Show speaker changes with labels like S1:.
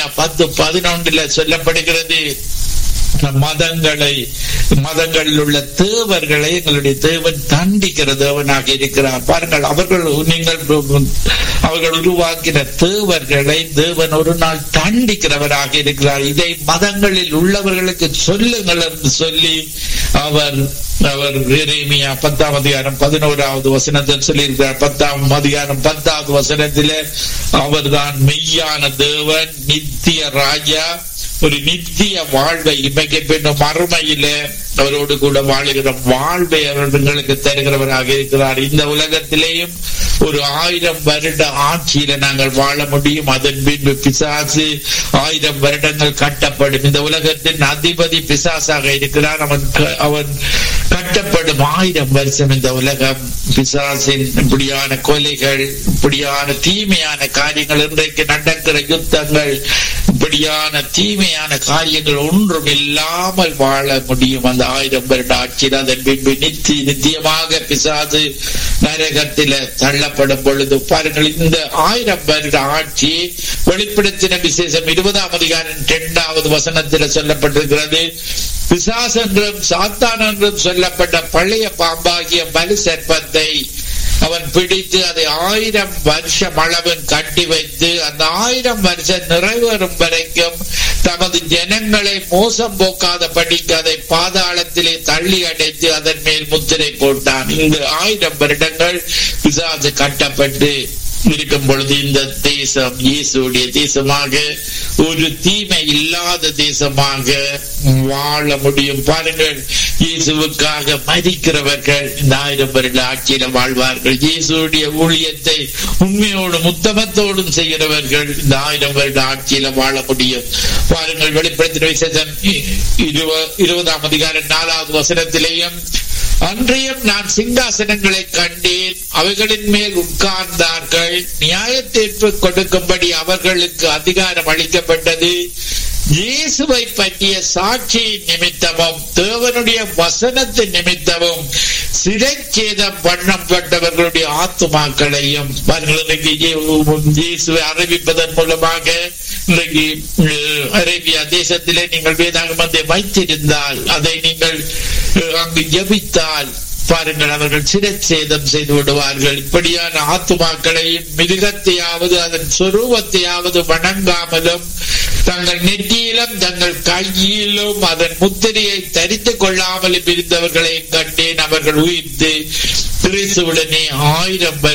S1: பத்து பதினொன்றுல சொல்லப்படுகிறது மதங்களை மதங்களில் உள்ள தேவர்களை எங்களுடைய தேவன் தண்டிக்கிற தேவனாக இருக்கிறார் பாருங்கள் அவர்கள் நீங்கள் அவர்கள் உருவாக்கின தேவர்களை தேவன் ஒரு நாள் தண்டிக்கிறவராக இருக்கிறார் இதை மதங்களில் உள்ளவர்களுக்கு சொல்லுங்கள் என்று சொல்லி அவர் அவர் எரேமியா பத்தாம் அதிகாரம் பதினோராவது வசனத்தில் சொல்லியிருக்கிறார் பத்தாம் அதிகாரம் பத்தாவது வசனத்திலே அவர்தான் மெய்யான தேவன் நித்திய ராஜா ஒரு நித்திய வாழ்வை இமைக்க பெண்ணும் மறுமையிலே அவரோடு கூட வாழுகிற வாழ்வை அவர்களுக்கு தருகிறவராக இருக்கிறார் இந்த உலகத்திலேயும் ஒரு ஆயிரம் வருட ஆட்சியில நாங்கள் வாழ முடியும் அதன் பின்பு பிசாசு ஆயிரம் வருடங்கள் கட்டப்படும் இந்த உலகத்தின் அதிபதி பிசாசாக இருக்கிறார் அவன் அவன் கட்டப்படும் ஆயிரம் வருஷம் இந்த உலகம் பிசாசின் இப்படியான கொலைகள் இப்படியான தீமையான காரியங்கள் இன்றைக்கு நடக்கிற யுத்தங்கள் இப்படியான தீமையான காரியங்கள் ஒன்றும் இல்லாமல் வாழ முடியும் அந்த ஆயிரம் வருட ஆட்சியில் அதன் பின்பு நித்தி நித்தியமாக பிசாது நரகத்தில தள்ளப்படும் பொழுது பாருங்கள் இந்த ஆயிரம் வருட ஆட்சி வெளிப்படுத்தின விசேஷம் இருபதாம் அதிகாரம் இரண்டாவது வசனத்தில் சொல்லப்பட்டிருக்கிறது பிசாஸ் என்றும் சாத்தான் என்றும் சொல்லப்பட்ட பழைய பாம்பாகிய பலி சர்ப்பத்தை அவன் பிடித்து அதை ஆயிரம் வருஷம் அளவன் கட்டி வைத்து அந்த ஆயிரம் வருஷம் நிறைவேறும் வரைக்கும் தமது ஜனங்களை மோசம் போக்காத படிக்க அதை பாதாளத்திலே தள்ளி அடைத்து அதன் மேல் முத்திரை போட்டான் இங்கு ஆயிரம் வருடங்கள் பிசாசு கட்டப்பட்டு இருக்கும் பொழுது இந்த தேசம் இயேசுடைய தேசமாக ஒரு தீமை இல்லாத தேசமாக வாழ முடியும் பாருங்கள் இயேசுவுக்காக மதிக்கிறவர்கள் இந்த ஆயிரம் வருட ஆட்சியில வாழ்வார்கள் இயேசுடைய ஊழியத்தை உண்மையோடும் உத்தமத்தோடும் செய்கிறவர்கள் இந்த ஆயிரம் வருட ஆட்சியில வாழ முடியும் பாருங்கள் வெளிப்படுத்தின விசேஷம் இருபதாம் அதிகாரம் நாலாவது வசனத்திலேயும் அன்றையும் நான் சிங்காசனங்களை கண்டேன் அவைகளின் மேல் உட்கார்ந்தார்கள் நியாய தீர்ப்பு கொடுக்கும்படி அவர்களுக்கு அதிகாரம் அளிக்கப்பட்டது இயேசுவை பற்றிய சாட்சியின் நிமித்தமும் தேவனுடைய வசனத்தின் நிமித்தமும் சிறைச்சேதம் பண்ணப்பட்டவர்களுடைய ஆத்துமாக்களையும் இயேசுவை அறிவிப்பதன் மூலமாக இன்றைக்கு அரேபியா தேசத்திலே நீங்கள் வேதாகமத்தை வைத்திருந்தால் அதை நீங்கள் அங்கு ஜபித்தால் பாருங்கள் அவர்கள் சிரச்சேதம் செய்து விடுவார்கள் இப்படியான ஆத்துமாக்களையும் மிருகத்தையாவது அதன் சொரூபத்தையாவது வணங்காமலும் தங்கள் நெற்றியிலும் தங்கள் கையிலும் அதன் முத்திரையை தரித்துக் கொள்ளாமலும் இருந்தவர்களை கண்டேன் அவர்கள் உயிர்த்து கிறிஸ்துவுடனே ஆயிரம்